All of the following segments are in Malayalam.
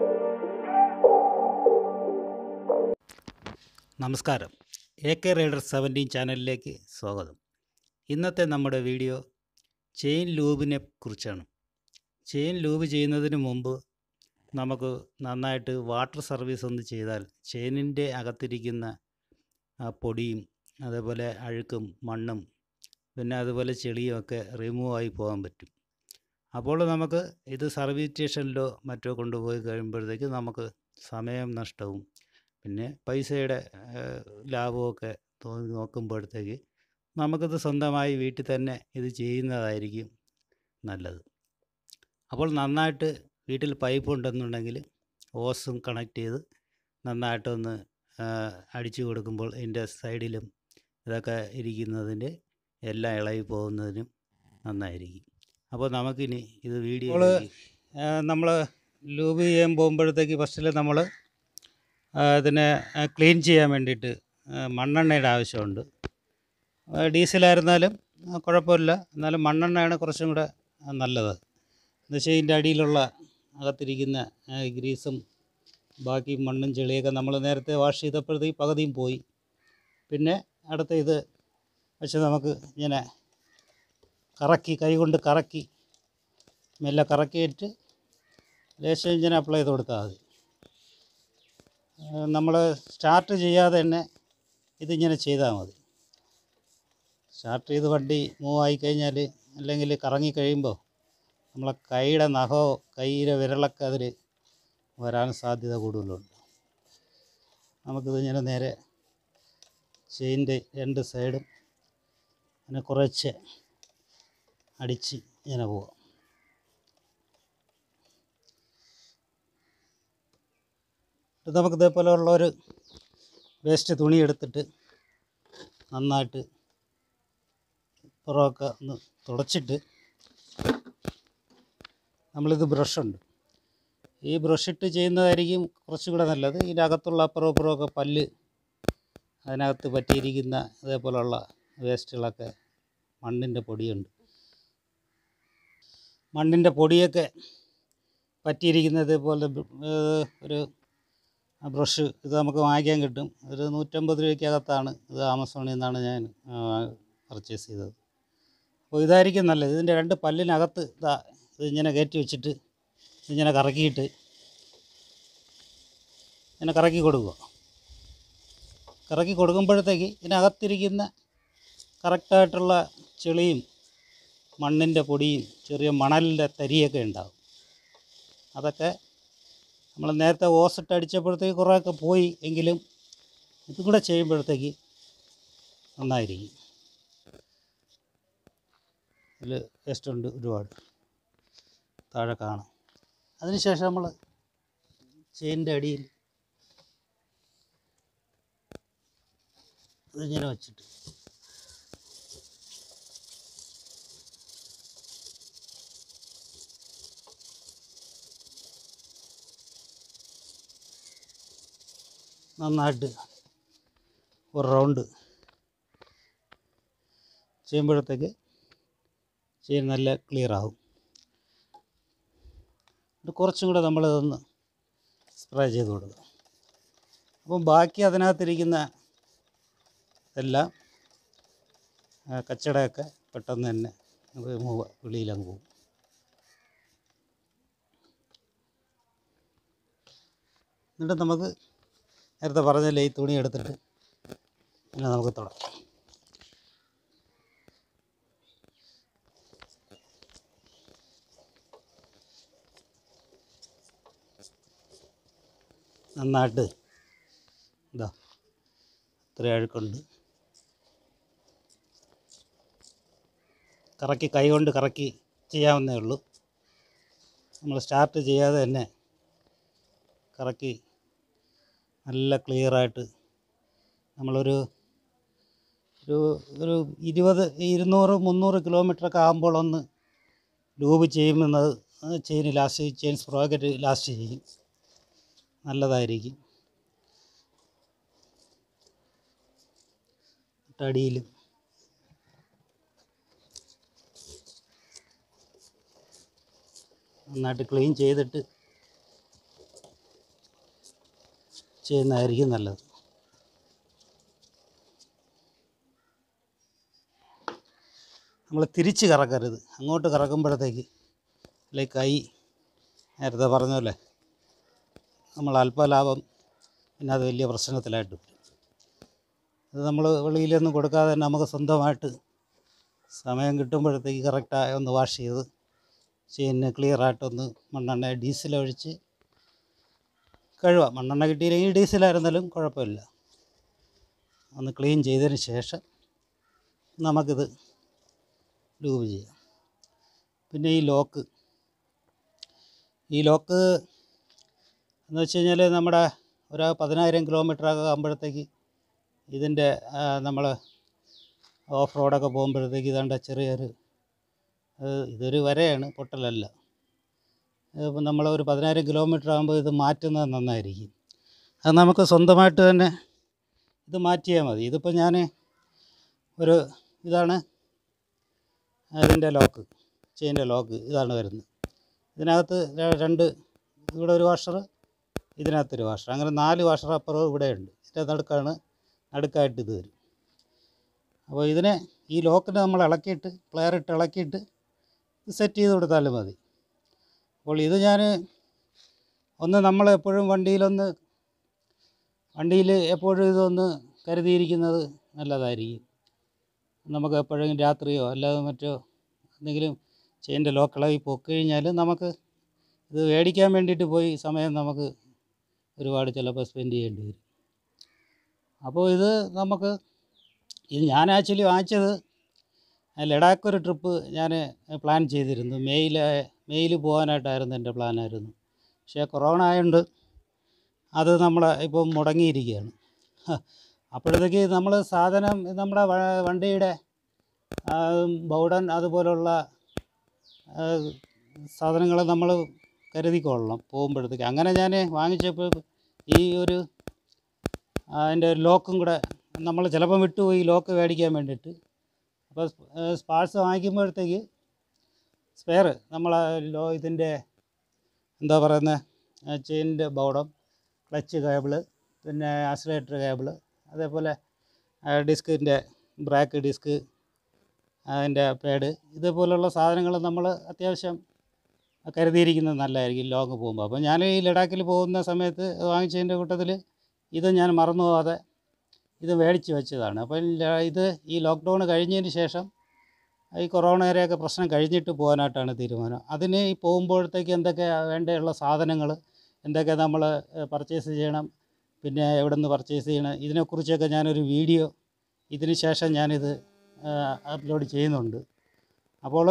നമസ്കാരം എ കെ റൈഡർ സെവൻറ്റീൻ ചാനലിലേക്ക് സ്വാഗതം ഇന്നത്തെ നമ്മുടെ വീഡിയോ ചെയിൻ ലൂബിനെ കുറിച്ചാണ് ചെയിൻ ലൂബ് ചെയ്യുന്നതിന് മുമ്പ് നമുക്ക് നന്നായിട്ട് വാട്ടർ സർവീസ് ഒന്ന് ചെയ്താൽ ചെയിനിൻ്റെ അകത്തിരിക്കുന്ന ആ പൊടിയും അതേപോലെ അഴുക്കും മണ്ണും പിന്നെ അതുപോലെ ചെളിയും ഒക്കെ റിമൂവ് ആയി പോകാൻ പറ്റും അപ്പോൾ നമുക്ക് ഇത് സർവീസ് സ്റ്റേഷനിലോ മറ്റോ കൊണ്ടുപോയി കഴിയുമ്പോഴത്തേക്ക് നമുക്ക് സമയം നഷ്ടവും പിന്നെ പൈസയുടെ ഏഹ്, ലാഭമൊക്കെ തോന്നി നോക്കുമ്പോഴത്തേക്ക് നമുക്കിത് സ്വന്തമായി വീട്ടിൽ തന്നെ ഇത് ചെയ്യുന്നതായിരിക്കും നല്ലത് അപ്പോൾ നന്നായിട്ട് വീട്ടിൽ പൈപ്പ് ഉണ്ടെന്നുണ്ടെങ്കിൽ ഓസും കണക്ട് ചെയ്ത് നന്നായിട്ടൊന്ന് ഏഹ്, അടിച്ചു കൊടുക്കുമ്പോൾ ഇതിൻ്റെ സൈഡിലും ഇതൊക്കെ ഇരിക്കുന്നതിൻ്റെ എല്ലാം ഇളകി പോകുന്നതിനും നന്നായിരിക്കും അപ്പോൾ നമുക്കിനി ഇത് വീഡിയോ നമ്മൾ ലൂബ് ചെയ്യാൻ പോകുമ്പോഴത്തേക്ക് ഫസ്റ്റിൽ നമ്മൾ ഇതിനെ ക്ലീൻ ചെയ്യാൻ വേണ്ടിയിട്ട് ആ, മണ്ണെണ്ണയുടെ ആവശ്യമുണ്ട് ആ, ഡീസലായിരുന്നാലും ആ, കുഴപ്പമില്ല എന്നാലും മണ്ണെണ്ണയാണ് കുറച്ചും കൂടെ ആ, നല്ലത് എന്ന് വെച്ചാൽ ഇതിൻ്റെ അടിയിലുള്ള അകത്തിരിക്കുന്ന ആ, ഗ്രീസും ബാക്കി മണ്ണും ചെളിയൊക്കെ നമ്മൾ നേരത്തെ വാഷ് ചെയ്തപ്പോഴത്തേക്ക് പകുതിയും പോയി പിന്നെ അടുത്ത ഇത് വെച്ച് നമുക്ക് ഇങ്ങനെ കറക്കി കൈ കൊണ്ട് കറക്കി മെല്ലെ കറക്കിയിട്ട് ലേശം ഇങ്ങനെ അപ്ലൈ ചെയ്ത് കൊടുത്താൽ മതി നമ്മൾ സ്റ്റാർട്ട് ചെയ്യാതെ തന്നെ ഇതിങ്ങനെ ചെയ്താൽ മതി സ്റ്റാർട്ട് ചെയ്ത് വണ്ടി മൂവ് ആയി കഴിഞ്ഞാൽ അല്ലെങ്കിൽ കറങ്ങി കഴിയുമ്പോൾ നമ്മളെ കൈയുടെ നഖമോ കൈയിലെ വിരളൊക്കെ അതിൽ വരാൻ സാധ്യത കൂടുതലുണ്ട് നമുക്കിത് ഇങ്ങനെ നേരെ ചെയിൻ്റെ രണ്ട് സൈഡും അങ്ങനെ കുറച്ച് അടിച്ച് ഇങ്ങനെ പോവാം ഇത് നമുക്ക് ഇതേപോലെ ഉള്ള ഒരു വേസ്റ്റ് തുണി എടുത്തിട്ട് നന്നായിട്ട് പുറമൊക്കെ ഒന്ന് തുടച്ചിട്ട് നമ്മളിത് ബ്രഷുണ്ട് ഈ ബ്രഷിട്ട് ചെയ്യുന്നതായിരിക്കും കുറച്ചുകൂടെ നല്ലത് ഇതിൻ്റെ അകത്തുള്ള അപ്പുറവും ഇപ്പുറമൊക്കെ പല്ല് അതിനകത്ത് പറ്റിയിരിക്കുന്ന ഇതേപോലുള്ള വേസ്റ്റുകളൊക്കെ മണ്ണിൻ്റെ പൊടിയുണ്ട് മണ്ണിൻ്റെ പൊടിയൊക്കെ പറ്റിയിരിക്കുന്നത് പോലെ ഒരു ബ്രഷ് ഇത് നമുക്ക് വാങ്ങിക്കാൻ കിട്ടും ഒരു നൂറ്റമ്പത് രൂപയ്ക്കകത്താണ് ഇത് ആമസോണിൽ നിന്നാണ് ഞാൻ പർച്ചേസ് ചെയ്തത് അപ്പോൾ ഇതായിരിക്കും നല്ലത് ഇതിൻ്റെ രണ്ട് പല്ലിനകത്ത് ഇതാ ഇത് ഇങ്ങനെ കയറ്റി വെച്ചിട്ട് ഇങ്ങനെ കറക്കിയിട്ട് ഇങ്ങനെ കറക്കി കൊടുക്കുക കറക്കി കൊടുക്കുമ്പോഴത്തേക്ക് ഇതിനകത്തിരിക്കുന്ന കറക്റ്റായിട്ടുള്ള ചെളിയും മണ്ണിൻ്റെ പൊടിയും ചെറിയ മണലിൻ്റെ തരിയൊക്കെ ഉണ്ടാവും അതൊക്കെ നമ്മൾ നേരത്തെ ഓസിട്ട് അടിച്ചപ്പോഴത്തേക്ക് കുറേയൊക്കെ പോയി എങ്കിലും ഇതും കൂടെ ചെയ്യുമ്പോഴത്തേക്ക് നന്നായിരിക്കും ഇതിൽ വേസ്റ്റുണ്ട് ഒരുപാട് താഴെ കാണാം അതിനുശേഷം നമ്മൾ ചെയിൻ്റെ അടിയിൽ ഇതിങ്ങനെ വെച്ചിട്ട് നന്നായിട്ട് ഒരു റൗണ്ട് ചെയ്യുമ്പോഴത്തേക്ക് ചെയിൻ നല്ല ക്ലിയർ ആവും ഇത് കുറച്ചും കൂടെ നമ്മളിതൊന്ന് സ്പ്രേ ചെയ്ത് കൊടുക്കുക അപ്പം ബാക്കി അതിനകത്തിരിക്കുന്ന എല്ലാം ആ, കച്ചടയൊക്കെ പെട്ടെന്ന് തന്നെ റിമൂവ് വെളിയിലങ്ങ് പോകും എന്നിട്ട് നമുക്ക് നേരത്തെ പറഞ്ഞല്ലേ ഈ തുണി എടുത്തിട്ട് പിന്നെ നമുക്ക് തുടങ്ങാം നന്നായിട്ട് ഇതാ ഇത്ര അഴുക്കുണ്ട് കറക്കി കൈ കൊണ്ട് കറക്കി ചെയ്യാവുന്നേ ഉള്ളൂ നമ്മൾ സ്റ്റാർട്ട് ചെയ്യാതെ തന്നെ കറക്കി നല്ല ക്ലിയറായിട്ട് നമ്മളൊരു ഒരു ഒരു ഇരുപത് ഇരുന്നൂറ് മുന്നൂറ് കിലോമീറ്ററൊക്കെ ആകുമ്പോൾ ഒന്ന് ലൂബ് ചെയ്യുമെന്നത് chain last chain sprocket last ചെയ്യും നല്ലതായിരിക്കും അടിയിലും നന്നായിട്ട് ക്ലീൻ ചെയ്തിട്ട് ചെയ്യുന്നതായിരിക്കും നല്ലത് നമ്മൾ തിരിച്ച് കറക്കരുത് അങ്ങോട്ട് കറക്കുമ്പോഴത്തേക്ക് അല്ലെ കൈ നേരത്തെ പറഞ്ഞ പോലെ നമ്മൾ അല്പലാഭം പിന്നെ അത് വലിയ പ്രശ്നത്തിലായിട്ട് വരും അത് നമ്മൾ വെളിയിലൊന്നും കൊടുക്കാതെ തന്നെ നമുക്ക് സ്വന്തമായിട്ട് സമയം കിട്ടുമ്പോഴത്തേക്ക് കറക്റ്റായി ഒന്ന് വാഷ് ചെയ്ത് ചെയിന് ക്ലിയറായിട്ടൊന്ന് മണ്ണെണ്ണ ഡീസൽ ഒഴിച്ച് കഴുകാം മണ്ണെണ്ണ കിട്ടിയില്ലെങ്കിൽ ഡീസലായിരുന്നാലും കുഴപ്പമില്ല ഒന്ന് ക്ലീൻ ചെയ്തതിന് ശേഷം നമുക്കിത് ലൂബ് ചെയ്യാം പിന്നെ ഈ ലോക്ക് ഈ ലോക്ക് എന്ന് വെച്ച് കഴിഞ്ഞാൽ നമ്മുടെ ഒരു പതിനായിരം കിലോമീറ്റർ ഒക്കെ ആകുമ്പോഴത്തേക്ക് ഇതിൻ്റെ നമ്മൾ ഓഫ് റോഡൊക്കെ പോകുമ്പോഴത്തേക്ക് ഇതാണ്ട് ചെറിയൊരു ഏഹ് ഇതൊരു വരയാണ് പൊട്ടലല്ല ഇപ്പം നമ്മൾ ഒരു പതിനായിരം കിലോമീറ്റർ ആകുമ്പോൾ ഇത് മാറ്റുന്നത് നന്നായിരിക്കും അത് നമുക്ക് സ്വന്തമായിട്ട് തന്നെ ഇത് മാറ്റിയാൽ മതി ഇതിപ്പോൾ ഞാൻ ഒരു ഇതാണ് അതിൻ്റെ ലോക്ക് ചെയിൻ്റെ ലോക്ക് ഇതാണ് വരുന്നത് ഇതിനകത്ത് ര- രണ്ട് ഇവിടെ ഒരു വാഷർ ഇതിനകത്തൊരു വാഷർ അങ്ങനെ നാല് വാഷർ അപ്പുറം ഇവിടെയുണ്ട് ഇതിൻ്റെ നടുക്കാണ് നടുക്കായിട്ട് ഇത് വരും അപ്പോൾ ഇതിനെ ഈ ലോക്കിനെ നമ്മൾ ഇളക്കിയിട്ട് പ്ലെയർ ഇട്ട് ഇളക്കിയിട്ട് സെറ്റ് ചെയ്ത് കൊടുത്താലും മതി അപ്പോൾ ഇത് ഞാൻ ഒന്ന് നമ്മൾ എപ്പോഴും വണ്ടിയിലൊന്ന് വണ്ടിയിൽ എപ്പോഴും ഇതൊന്ന് കരുതിയിരിക്കുന്നത് നല്ലതായിരിക്കും നമുക്ക് എപ്പോഴും രാത്രിയോ അല്ലാതെ മറ്റോ എന്തെങ്കിലും ചെയിൻ്റെ ലോക്കിളകി പൊക്കഴിഞ്ഞാൽ നമുക്ക് ഇത് മേടിക്കാൻ വേണ്ടിയിട്ട് പോയി സമയം നമുക്ക് ഒരുപാട് ചിലപ്പോൾ സ്പെൻഡ് ചെയ്യേണ്ടി വരും അപ്പോൾ ഇത് നമുക്ക് ഇത് ഞാൻ ആക്ച്വലി വാങ്ങിച്ചത് ലഡാക്ക് ഒരു ട്രിപ്പ് ഞാൻ പ്ലാൻ ചെയ്തിരുന്നു മെയ്യിൽ മെയ്യിൽ പോകാനായിട്ടായിരുന്നു എൻ്റെ പ്ലാനായിരുന്നു പക്ഷേ കൊറോണ ആയതുകൊണ്ട് അത് നമ്മൾ ഇപ്പം മുടങ്ങിയിരിക്കുകയാണ് അപ്പോഴത്തേക്ക് നമ്മൾ സാധനം നമ്മുടെ വ- വണ്ടിയുടെ ആ, ബൗഡൻ അതുപോലുള്ള സാധനങ്ങൾ നമ്മൾ കരുതിക്കൊള്ളണം പോകുമ്പോഴത്തേക്ക് അങ്ങനെ ഞാൻ വാങ്ങിച്ചപ്പോൾ ഈ ഒരു അതിൻ്റെ ലോക്കും കൂടെ നമ്മൾ ചിലപ്പം വിട്ടുപോയി ലോക്ക് മേടിക്കാൻ വേണ്ടിയിട്ട് അപ്പോൾ സ്പാർട്സ് വാങ്ങിക്കുമ്പോഴത്തേക്ക് സ്പെയർ നമ്മൾ ലോ ഇതിൻ്റെ എന്താ പറയുന്നത് ചെയിനിൻ്റെ ബൗഡം ക്ലച്ച് കേബിള് പിന്നെ ആക്സിലേറ്റർ കേബിള് അതേപോലെ ഡിസ്കിൻ്റെ ബ്രേക്ക് ഡിസ്ക് അതിൻ്റെ പാഡ് ഇതേപോലുള്ള സാധനങ്ങൾ നമ്മൾ അത്യാവശ്യം കരുതിയിരിക്കുന്നത് നല്ലതായിരിക്കും ലോങ് പോകുമ്പോൾ അപ്പോൾ ഞാൻ ഈ ലഡാക്കിൽ പോകുന്ന സമയത്ത് വാങ്ങിച്ചതിൻ്റെ കൂട്ടത്തിൽ ഇത് ഞാൻ മറന്നു പോകാതെ ഇത് മേടിച്ച് വെച്ചതാണ് അപ്പോൾ ല- ഇത് ഈ ലോക്ക്ഡൗൺ കഴിഞ്ഞതിന് ശേഷം ഈ കൊറോണയുടെയൊക്കെ പ്രശ്നം കഴിഞ്ഞിട്ട് പോകാനായിട്ടാണ് തീരുമാനം അതിന് ഈ പോകുമ്പോഴത്തേക്ക് എന്തൊക്കെ വേണ്ടിയുള്ള സാധനങ്ങൾ എന്തൊക്കെ നമ്മൾ പർച്ചേസ് ചെയ്യണം പിന്നെ എവിടെ നിന്ന് പർച്ചേസ് ചെയ്യണം ഇതിനെക്കുറിച്ചൊക്കെ ഞാനൊരു വീഡിയോ ഇതിന് ശേഷം ഞാനിത് അപ്ലോഡ് ചെയ്യുന്നുണ്ട് അപ്പോൾ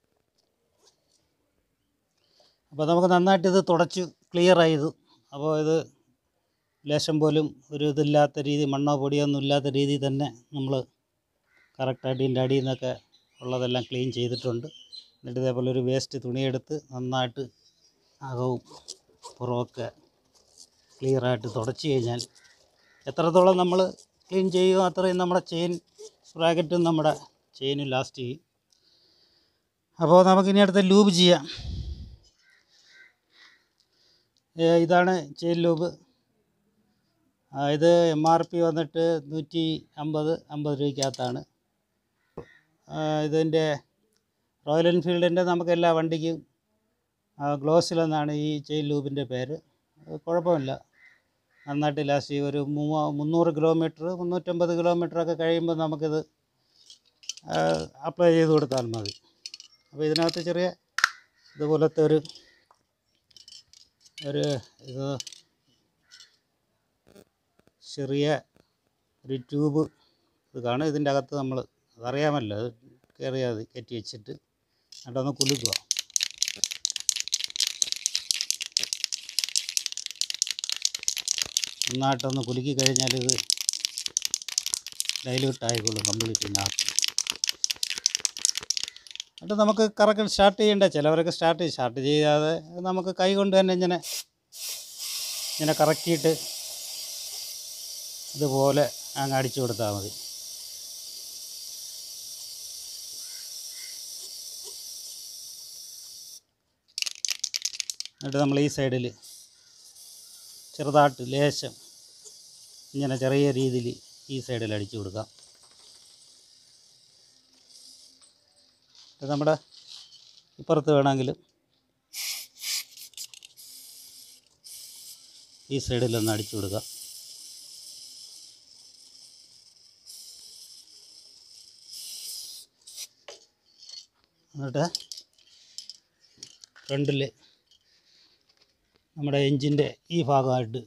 അപ്പോൾ നമുക്ക് നന്നായിട്ട് ഇത് തുടച്ച് ക്ലിയർ ചെയ്തു അപ്പോൾ ഇത് ലേശം പോലും ഒരു ഇതില്ലാത്ത രീതി മണ്ണോ പൊടിയോ ഒന്നും ഇല്ലാത്ത രീതിയിൽ തന്നെ നമ്മൾ കറക്റ്റായിട്ട് ഇതിൻ്റെ അടിയിൽ നിന്നൊക്കെ ഉള്ളതെല്ലാം ക്ലീൻ ചെയ്തിട്ടുണ്ട് എന്നിട്ട് ഇതേപോലെ ഒരു വേസ്റ്റ് തുണിയെടുത്ത് നന്നായിട്ട് അകവും പുറമൊക്കെ ക്ലിയറായിട്ട് തുടച്ച് കഴിഞ്ഞാൽ എത്രത്തോളം നമ്മൾ ക്ലീൻ ചെയ്യുമോ അത്രയും നമ്മുടെ ചെയിൻ സ്പ്രാക്കറ്റും നമ്മുടെ ചെയിനും ലാസ്റ്റ് ചെയ്യും അപ്പോൾ നമുക്കിനി അടുത്ത ലൂബ് ചെയ്യാം ഏ, ഇതാണ് ചെയിൻ ലൂബ് ആ, ഇത് എം ആർ പി വന്നിട്ട് നൂറ്റി അമ്പത് അമ്പത് രൂപയ്ക്കകത്താണ് ആ, ഇതിൻ്റെ റോയൽ എൻഫീൽഡിൻ്റെ നമുക്ക് എല്ലാ വണ്ടിക്കും ഗ്ലോസിൽ എന്നാണ് ഈ ചെയിൻ ലൂബിൻ്റെ പേര് അത് കുഴപ്പമില്ല നന്നായിട്ട് ലാസ്റ്റ് ചെയ്യും ഒരു മൂവ മുന്നൂറ് കിലോമീറ്റർ മുന്നൂറ്റമ്പത് കിലോമീറ്ററൊക്കെ കഴിയുമ്പോൾ നമുക്കിത് അപ്ലൈ ചെയ്ത് കൊടുത്താൽ മതി അപ്പോൾ ഇതിനകത്ത് ചെറിയ ഇതുപോലത്തെ ഒരു ഒരു ഇത് ചെറിയ ഒരു ട്യൂബ് ഇത് കാണും ഇതിൻ്റെ അകത്ത് നമ്മൾ അതറിയാമല്ലോ അത് കയറിയാൽ മതി കയറ്റി വെച്ചിട്ട് എന്നിട്ടൊന്ന് കുലുക്കുക നന്നായിട്ടൊന്ന് കുലുക്കി കഴിഞ്ഞാൽ ഇത് ഡൈല്യൂട്ട് ആയിക്കോളും കംപ്ലീറ്റ് ഇതിനകത്ത് എന്നിട്ട് നമുക്ക് കറക്റ്റ് സ്റ്റാർട്ട് ചെയ്യണ്ട ചിലവരൊക്കെ സ്റ്റാർട്ട് ചെയ്യും സ്റ്റാർട്ട് ചെയ്യാതെ നമുക്ക് കൈ കൊണ്ട് തന്നെ ഇങ്ങനെ ഇങ്ങനെ കറക്കിയിട്ട് ഇതുപോലെ അങ്ങ് അടിച്ചു കൊടുത്താൽ മതി എന്നിട്ട് നമ്മൾ ഈ സൈഡിൽ ചെറുതായിട്ട് ലേശം ഇങ്ങനെ ചെറിയ രീതിയിൽ ഈ സൈഡിൽ അടിച്ചു കൊടുക്കാം ഇത് നമ്മുടെ ഇപ്പുറത്ത് വേണമെങ്കിൽ ഈ സൈഡിലൊന്ന് അടിച്ചു കൊടുക്കാം എന്നിട്ട് ഫ്രണ്ടിൽ നമ്മുടെ എൻജിൻ്റെ ഈ ഭാഗമായിട്ട്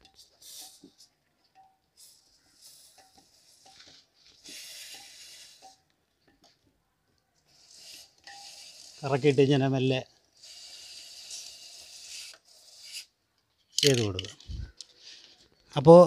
കറക്കിയിട്ട് ഇങ്ങനെ മെല്ലെ ചെയ്ത് കൊടുക്കുക അപ്പോൾ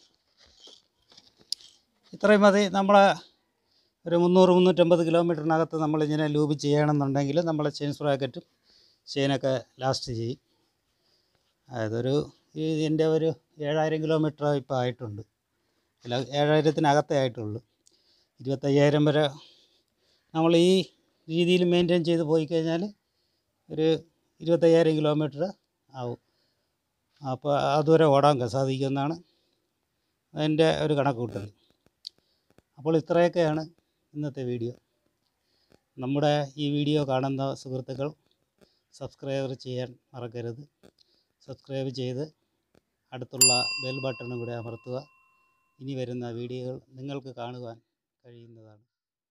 ഇത്രയും മതി നമ്മളെ ഒരു മുന്നൂറ് മുന്നൂറ്റമ്പത് കിലോമീറ്ററിനകത്ത് നമ്മളിങ്ങനെ ലൂബ് ചെയ്യണമെന്നുണ്ടെങ്കിൽ നമ്മളെ ചെയിൻ സ്പ്രാക്കറ്റും ചെയിനൊക്കെ ലാസ്റ്റ് ചെയ്യും അതൊരു ഈ ഇതിൻ്റെ ഒരു ഏഴായിരം കിലോമീറ്റർ ഇപ്പോൾ ആയിട്ടുണ്ട് അല്ല ഏഴായിരത്തിനകത്തേ ആയിട്ടുള്ളൂ ഇരുപത്തയ്യായിരം വരെ നമ്മൾ ഈ രീതിയിൽ മെയിൻറ്റെയിൻ ചെയ്ത് പോയി കഴിഞ്ഞാൽ ഒരു ഇരുപത്തയ്യായിരം കിലോമീറ്റർ ആവും അപ്പോൾ അതുവരെ ഓടാൻ സാധിക്കുമെന്നാണ് അതിൻ്റെ ഒരു കണക്ക് കൂട്ടൽ അപ്പോൾ ഇത്രയൊക്കെയാണ് ഇന്നത്തെ വീഡിയോ നമ്മുടെ ഈ വീഡിയോ കാണുന്ന സുഹൃത്തുക്കൾ സബ്സ്ക്രൈബ് ചെയ്യാൻ മറക്കരുത് സബ്സ്ക്രൈബ് ചെയ്ത് അടുത്തുള്ള ബെൽ ബട്ടണും കൂടെ അമർത്തുക ഇനി വരുന്ന വീഡിയോകൾ നിങ്ങൾക്ക് കാണുവാൻ കഴിയുന്നതാണ്